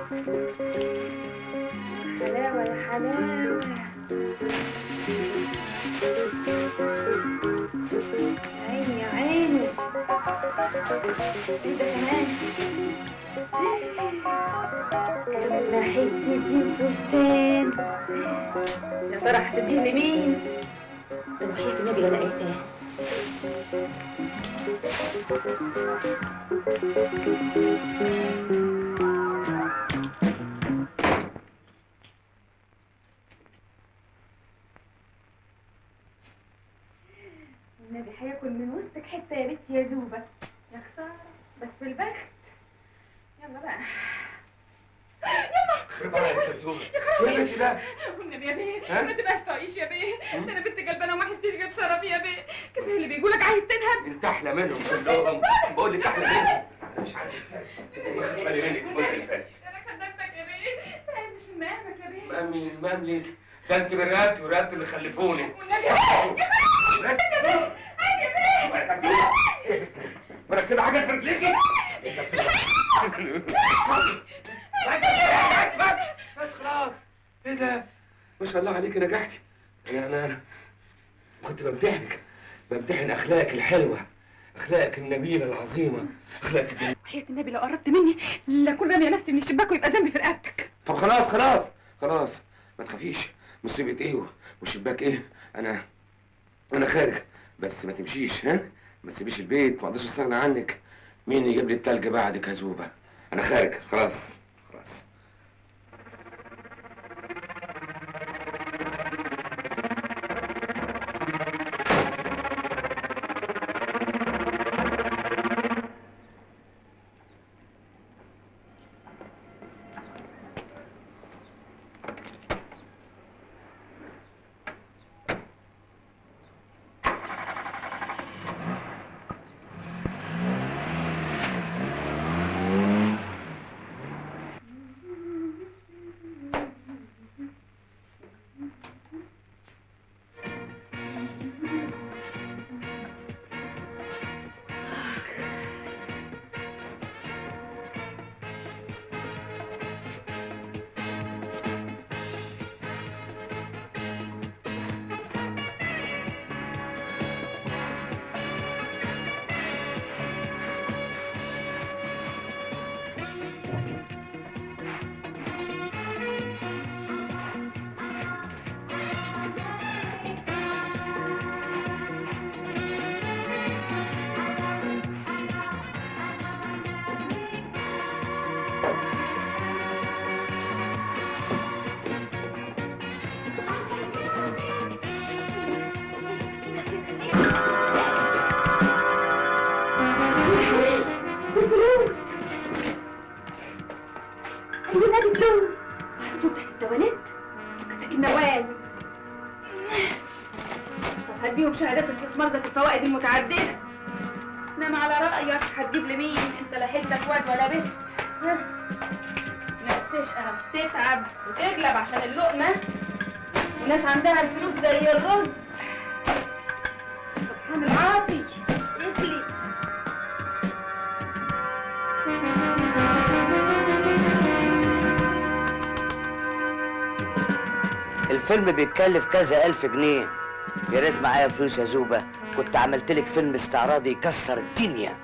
حلاوة يا حلاوة يا عيني يا عيني ايه ده كمان أما حتة دي فستان يا ترى هتديه لمين؟ ده وحياة النبي أنا قايساه النبي هياكل من وسطك حته يا بنتي يا زوبه يا خساره بس البخت يلا بقى خرب عليك يا زومة ايه انت ده؟ والنبي يا بيه ها؟ ما تبقاش طايش يا بيه ده انا بنت قلبانه وما حدش جاب شرفي يا بيه كفايه اللي بيقولك عايز تنهب انت احلى منهم كلهم بقول لك احلى منهم انا مش عارف ازاي واخد بالي منك المده اللي فاتت انا خدمتك يا بيه تعال مش من مقامك يا بيه مامي مامي ده انت برقبتي ورقبت اللي خلفوني والنبي يا بيه بس يا بيه يا بيه مركبة حاجة في رجليكي بس بس بس خلاص ايه ده ما شاء الله عليك نجحتي يعني انا كنت بمتحنك بمتحن اخلاقك الحلوه اخلاقك النبيله العظيمه اخلاقك الجميله وحياة النبي لو قربت مني لاكون راميه نفسي من الشباك ويبقى ذنبي في رقبتك طب خلاص خلاص خلاص ما تخافيش مصيبه ايه والشباك ايه انا انا خارج بس ما تمشيش ها ما تسيبيش البيت ما اقدرش استغنى عنك مين يجيب لي التلج بعدك يا زوبه انا خارج خلاص خلاص الفلوس عايزين نادي فلوس وحطوا تحت التواليت وكتاك النوال طب هديهم شهادات استثمار ذات الفوائد المتعددة انما على رأيك هتجيب لمين انت لا حلتك واد ولا بنت ها؟ ناس تشقى تتعب وتغلب عشان اللقمة وناس عندها الفلوس زي الرز سبحان العاطي اجلي الفيلم بيتكلف كذا ألف جنيه يا ريت معايا فلوس يا زوبة كنت عملت لك فيلم استعراضي يكسر الدنيا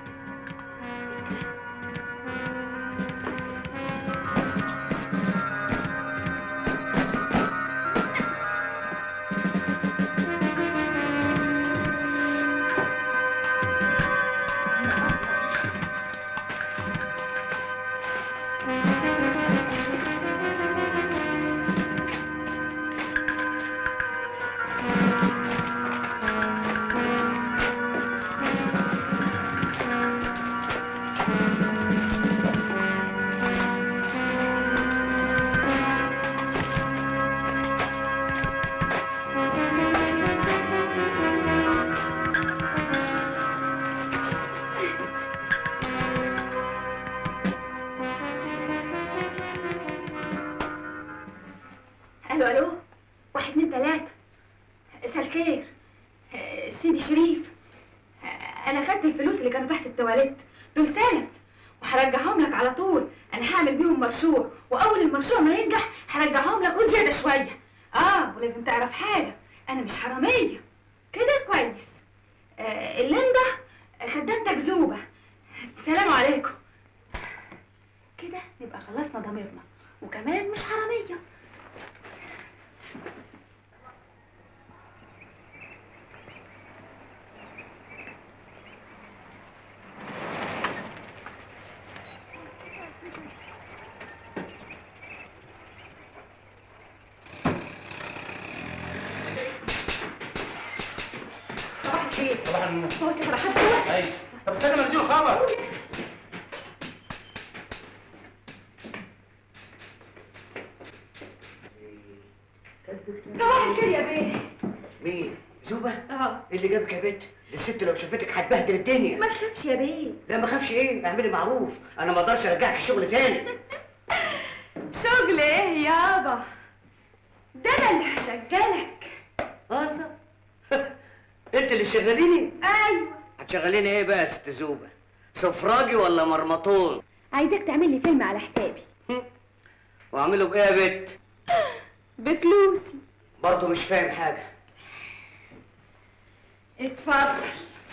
الو الو واحد اتنين تلاتة سالكير آه، سيدي شريف آه، انا خدت الفلوس اللي كانوا تحت التواليت دول سلف وهرجعهم لك على طول انا هعمل بيهم مشروع واول المشروع ما ينجح هرجعهم لك وزياده شويه اه ولازم تعرف حاجه انا مش حراميه كده كويس آه الليندا خدامتك زوبه السلام عليكم كده نبقى خلصنا ضميرنا وكمان مش حراميه صباح الخير صباح النور هو سي فرحات جوه ايوه طب استنى ما نديله خبر صباح الخير يا بيه مين زوبه اه إيه اللي جابك يا بنت الست لو شافتك هتبهدل الدنيا ما تخافش يا بيه لا ما اخافش ايه اعملي معروف انا ما اقدرش ارجعك الشغل تاني شغل ايه يابا ده انا اللي هشغلك الله انت اللي شغاليني ايوه هتشغليني ايه بقى يا ست زوبه سفراجي ولا مرمطون عايزاك تعمل لي فيلم على حسابي واعمله بايه يا بنت بفلوسي برضه مش فاهم حاجه اتفضل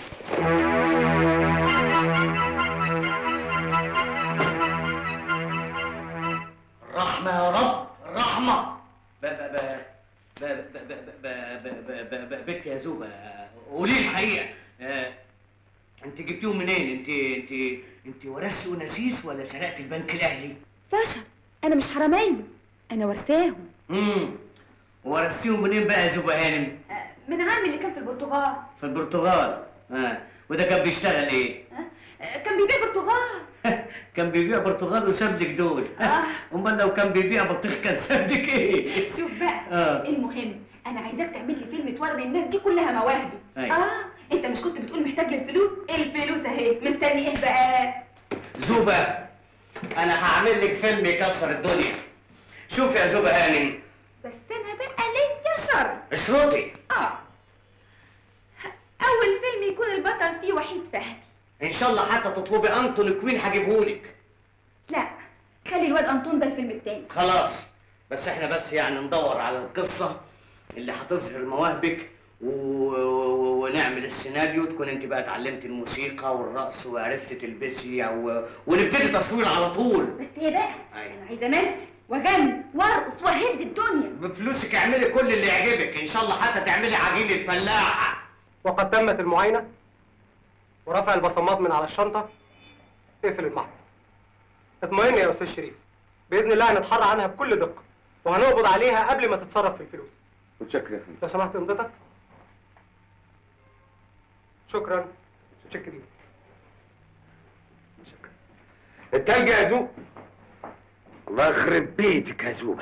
الرحمه يا رب الرحمه ب ب ب ب ب ب ب ب ب ب ب بنت يا زوبه قولي لي الحقيقه آه، انت جبتيهم منين انت انت انت ورثتي ونسيس ولا سرقت البنك الاهلي فشل انا مش حراميه انا ورثاهم امم ورثتيهم منين بقى يا زوبه هانم من عامل اللي كان في البرتغال في البرتغال اه وده كان بيشتغل ايه آه، كان بيبيع برتغال كان بيبيع برتغال وساب لك دول آه. امال لو كان بيبيع بطيخ كان ساب لك ايه شوف بقى آه. المهم انا عايزاك تعمل لي فيلم توري الناس دي كلها مواهبي أيوة. اه انت مش كنت بتقول محتاج للفلوس الفلوس اهي مستني ايه بقى زوبة أنا هعمل لك فيلم يكسر الدنيا شوف يا زوبة هانم بس انا بقى ليا شر اشرطي اه اول فيلم يكون البطل فيه وحيد فهمي إن شاء الله حتى تطلبي أنتوني كوين هجيبهولك لا خلي الواد انطون ده الفيلم التاني خلاص بس احنا بس يعني ندور على القصة اللي هتظهر مواهبك و... و... ونعمل السيناريو تكون انت بقى اتعلمت الموسيقى والرقص وعرفت تلبسي او ونبتدي تصوير على طول بس هي بقى أيوة. انا عايزه امثل واغني وارقص واهد الدنيا بفلوسك اعملي كل اللي يعجبك ان شاء الله حتى تعملي عجين الفلاحة وقد تمت المعاينة ورفع البصمات من على الشنطة اقفل المحضر اطمئن يا أستاذ شريف بإذن الله هنتحرى عنها بكل دقة وهنقبض عليها قبل ما تتصرف في الفلوس متشكر يا فندم لو سمحت امضتك شكرا متشكرين متشكر التلج يا زوب الله يخرب بيتك يا زوبة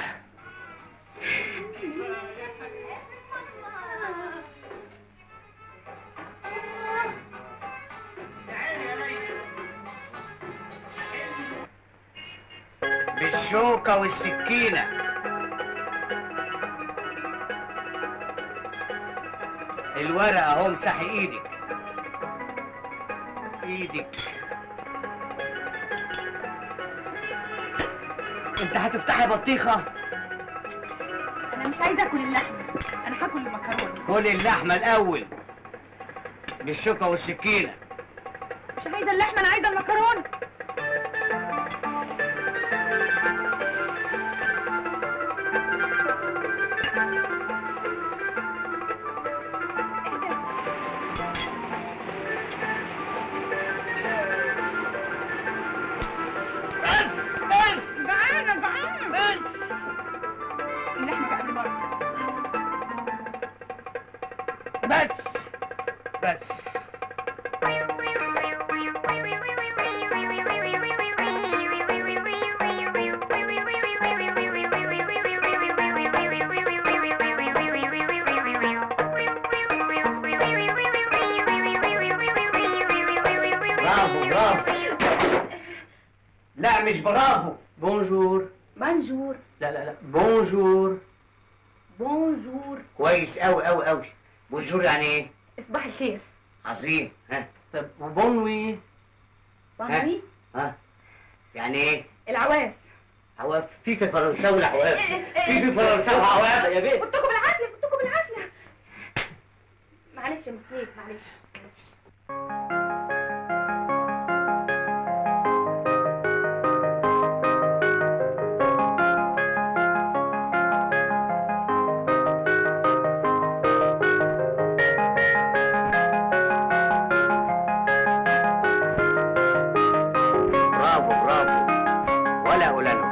بالشوكة والسكينة الورقة اهو امسحي ايدك ايدك انت هتفتحي بطيخة انا مش عايزه اكل اللحمه انا هاكل المكرونه كل اللحمة الاول بالشوكة والسكينة مش عايزه اللحمه انا عايزه المكرونه بس بس جعانه جعانه بس اللحمه بقى بالمره بس بس برافو برافو لا مش برافو بونجور بونجور لا لا لا بونجور بونجور كويس قوي قوي قوي بونجور يعني ايه صباح الخير عظيم ها طب وبونوي بونوي ها يعني ايه العواف عواف في في فرنساوي عواف في في فرنساوي عواف يا بيه فوتكم بالعافيه فوتكم بالعافيه معلش يا مسيك معلش معلش برافو برافو ولا أولانو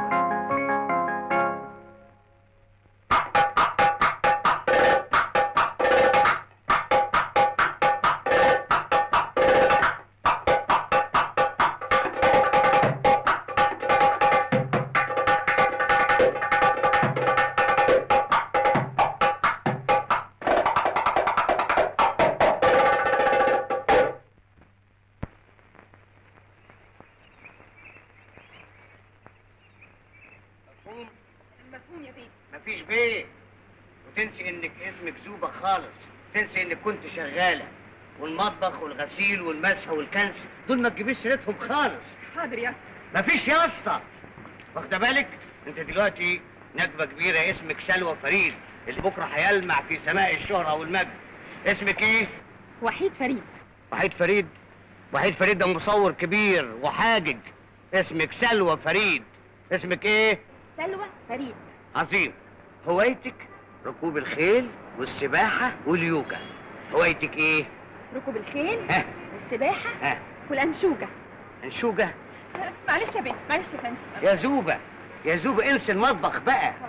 مفهوم مفهوم يا بيه مفيش بيه وتنسي انك اسمك زوبة خالص تنسي انك كنت شغالة والمطبخ والغسيل والمسح والكنس دول ما تجيبيش سيرتهم خالص حاضر يا مفيش يا اسطى واخده بالك انت دلوقتي نجمه كبيره اسمك سلوى فريد اللي بكره هيلمع في سماء الشهره والمجد اسمك ايه وحيد فريد وحيد فريد وحيد فريد ده مصور كبير وحاجج اسمك سلوى فريد اسمك ايه سلوى فريد عظيم هوايتك ركوب الخيل والسباحه واليوجا هوايتك ايه ركوب الخيل ها والسباحه ها والانشوجه انشوجه معلش يا بيه معلش يا فندم يا زوبه يا زوبه انسي المطبخ بقى خلاص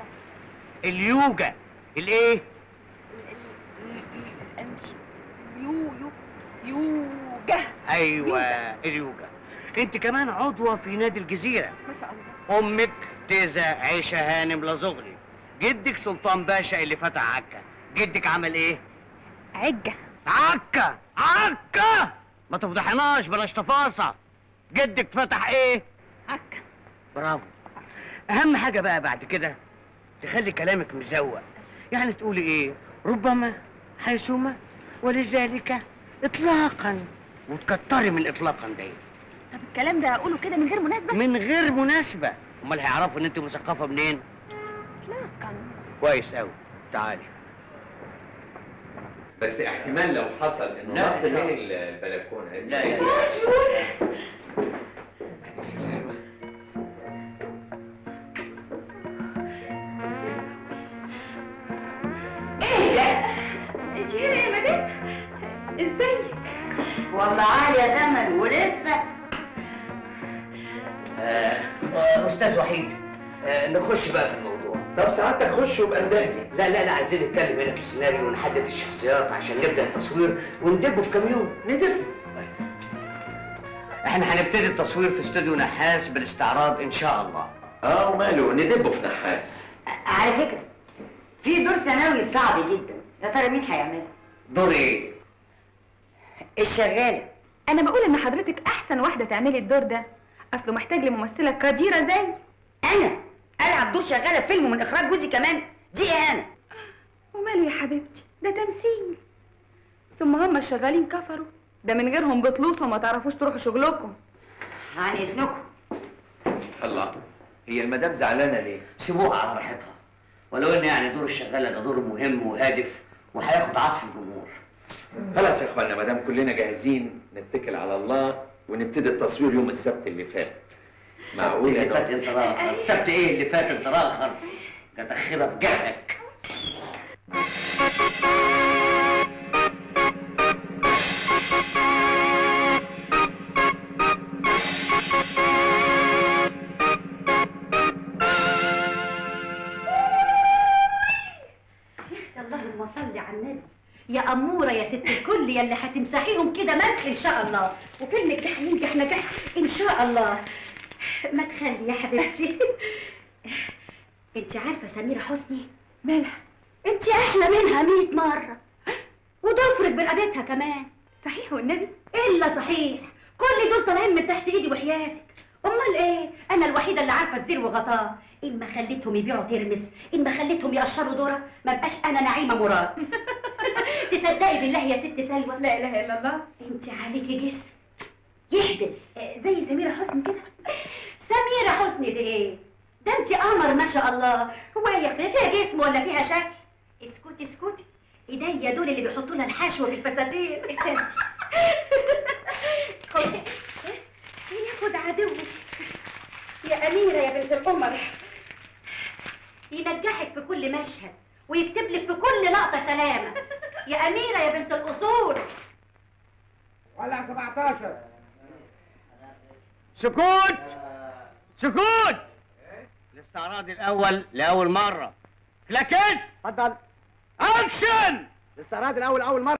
اليوجا الايه ال- ال- ال- الأنش- يو يو يوجا ايوه يوجا. اليوجا انت كمان عضوه في نادي الجزيره ما شاء الله امك تيزا عيشه هانم لزغري جدك سلطان باشا اللي فتح عكا جدك عمل ايه عجه عكا عكا ما تفضحناش بلاش تفاصيل جدك فتح ايه عكه برافو اهم حاجه بقى بعد كده تخلي كلامك مزوق يعني تقولي ايه ربما حيثما ولذلك اطلاقا وتكتري من اطلاقا دي طب الكلام ده اقوله كده من غير مناسبه من غير مناسبه امال هيعرفوا ان انت مثقفه منين اطلاقا كويس قوي تعالي بس احتمال لو حصل انه لا، نط إن شاء من الله. البلكونه لا يا أنس يا سلوى انت هنا يا مدام ازيك والله عالي يا زمن ولسه آه آه، استاذ وحيد آه نخش بقى في الموضوع طب ساعتك خش وابقى ندهلي لا لا لا عايزين نتكلم هنا في السيناريو ونحدد الشخصيات عشان نبدا التصوير وندبه في كام يوم ندب احنا هنبتدي التصوير في استوديو نحاس بالاستعراض ان شاء الله اه وماله ندبه في نحاس على فكرة في دور ثانوي صعب جدا يا ترى مين هيعمله؟ دور ايه الشغالة انا بقول ان حضرتك احسن واحده تعملي الدور ده اصله محتاج لممثله قديره زي أنا ألعب دور شغالة في فيلم من إخراج جوزي كمان دي أنا وماله يا حبيبتي ده تمثيل ثم هم الشغالين كفروا ده من غيرهم بتلوصوا وما تعرفوش تروحوا شغلكم عن إذنكم الله هي المدام زعلانه ليه؟ سيبوها على راحتها ولو ان يعني دور الشغاله ده دور مهم وهادف وهياخد عطف الجمهور خلاص يا اخوانا ما دام كلنا جاهزين نتكل على الله ونبتدي التصوير يوم السبت اللي فات معقول اللي يا فات دكتور؟ انت راخر سبت ايه اللي فات انت راخر كتخبه في جهلك اللهم صل على النبي يا أمورة يا ست الكل يا اللي هتمسحيهم كده مسح إن شاء الله وفيلمك ده هينجح نجاح إن شاء الله ما تخلي يا حبيبتي انت عارفة سميرة حسني مالها انت أحلى منها مية مرة وضفرك برقبتها كمان صحيح والنبي إلا صحيح كل دول طالعين من تحت إيدي وحياتك أمال إيه؟ أنا الوحيدة اللي عارفة الزير وغطاه إن ما خليتهم يبيعوا ترمس إن ما خليتهم يقشروا ذرة ما بقاش أنا نعيمة مراد تصدقي بالله يا ست سلوى لا اله الا الله انت عليكي جسم يهبل آه، زي سميره حسني كده سميرة حسني دي ايه ده انت قمر ما شاء الله هو هي فيها جسم ولا فيها شكل اسكتي اسكتي ايديا دول اللي بيحطوا لها الحشو في الفساتين خد ياخد عدوك يا أميرة يا بنت القمر ينجحك في كل مشهد ويكتب لك في كل لقطة سلامة يا أميرة يا بنت الأصول ولع 17 سكوت سكوت الاستعراض الاول لاول مره لكن اتفضل اكشن الاستعراض الاول اول مره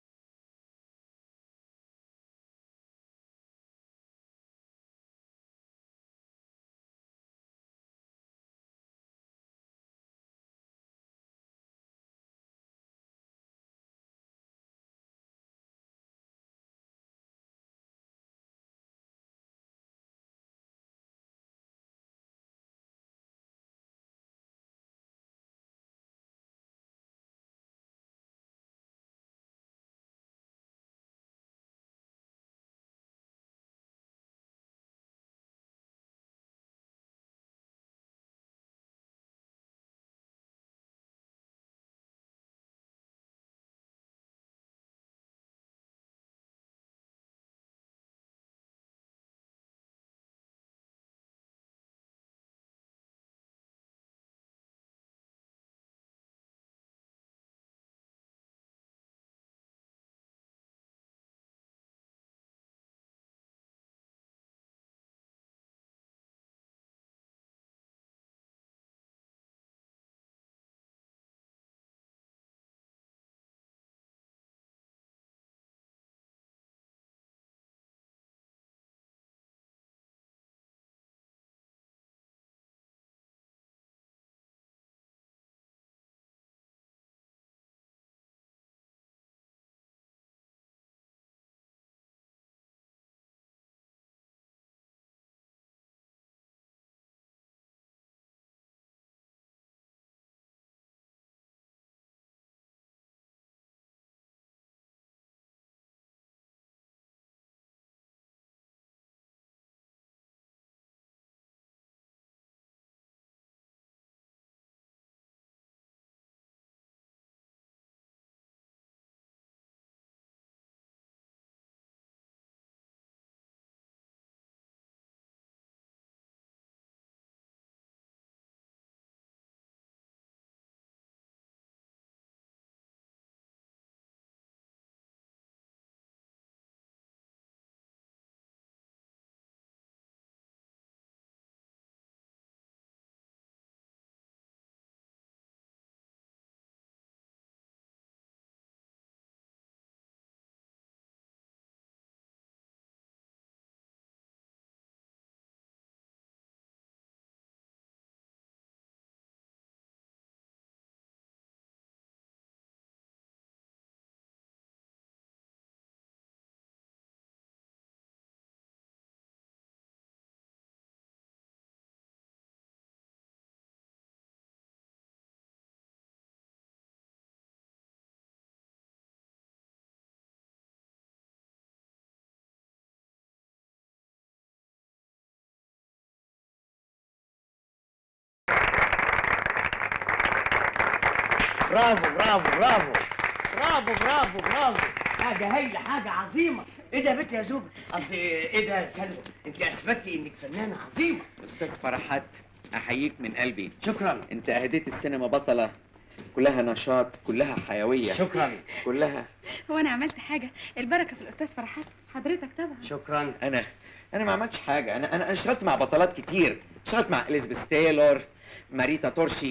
برافو برافو برافو برافو برافو برافو حاجة هايلة حاجة عظيمة ايه ده يا بنت يا زوبة قصدي ايه ده يا سلوى انت اثبتي انك فنانة عظيمة استاذ فرحات احييك من قلبي شكرا انت اهديت السينما بطله كلها نشاط كلها حيويه شكرا كلها هو انا عملت حاجه البركه في الاستاذ فرحات حضرتك طبعا شكرا انا انا ما عملتش حاجه انا انا أنا اشتغلت مع بطلات كتير اشتغلت مع اليزابيث تايلور ماريتا تورشي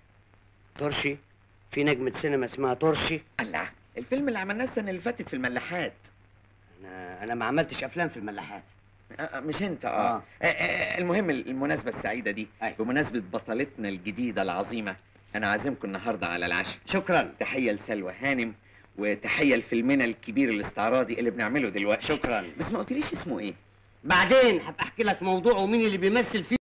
ترشي في نجمة سينما اسمها ترشي الله الفيلم اللي عملناه السنه اللي فاتت في الملاحات انا انا ما عملتش افلام في الملاحات آه، آه، مش انت اه, آه. آه. آه المهم المناسبه السعيده دي أيوة. بمناسبه بطلتنا الجديده العظيمه انا عازمكم النهارده على العشاء شكرا تحيه لسلوى هانم وتحيه لفيلمنا الكبير الاستعراضي اللي بنعمله دلوقتي شكرا بس ما قلتليش اسمه ايه بعدين هبقى احكي لك موضوع ومين اللي بيمثل فيه